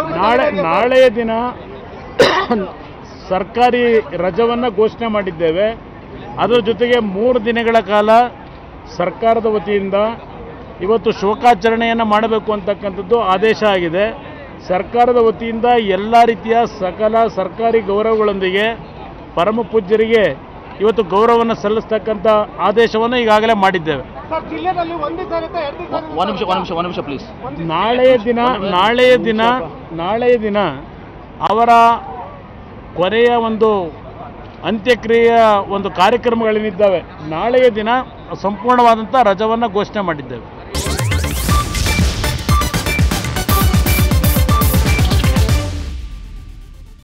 ನಾಳೆ ನಾಳೆಯ ದಿನ ಸರ್ಕಾರಿ ರಜವನ್ನು ಘೋಷಣೆ ಮಾಡಿದ್ದೇವೆ ಅದರ ಜೊತೆಗೆ ಮೂರು ದಿನಗಳ ಕಾಲ ಸರ್ಕಾರದ ವತಿಯಿಂದ ಇವತ್ತು ಶೋಕಾಚರಣೆಯನ್ನು ಮಾಡಬೇಕು ಅಂತಕ್ಕಂಥದ್ದು ಆದೇಶ ಆಗಿದೆ ಸರ್ಕಾರದ ವತಿಯಿಂದ ಎಲ್ಲ ರೀತಿಯ ಸಕಲ ಸರ್ಕಾರಿ ಗೌರವಗಳೊಂದಿಗೆ ಪರಮ ಪೂಜ್ಯರಿಗೆ ಇವತ್ತು ಗೌರವವನ್ನು ಸಲ್ಲಿಸ್ತಕ್ಕಂಥ ಆದೇಶವನ್ನು ಈಗಾಗಲೇ ಮಾಡಿದ್ದೇವೆ ಸರ್ ಜಿಲ್ಲೆಯಲ್ಲಿ ಒಂದೇ ಸಾರಿ ಅಥವಾ ಎರಡು ಸಾರಿ ಒಂದು ನಿಮಿಷ ಒಂದು ನಿಮಿಷ ಒಂದು ನಿಮಿಷ ಪ್ಲೀಸ್ ನಾಳೆಯ ದಿನ ನಾಳೆಯ ದಿನ ನಾಳೆಯ ದಿನ ಅವರ ಕೊನೆಯ ಒಂದು ಅಂತ್ಯಕ್ರಿಯೆಯ ಒಂದು ಕಾರ್ಯಕ್ರಮಗಳೇನಿದ್ದಾವೆ ನಾಳೆಯ ದಿನ ಸಂಪೂರ್ಣವಾದಂಥ ರಜವನ್ನು ಘೋಷಣೆ ಮಾಡಿದ್ದೇವೆ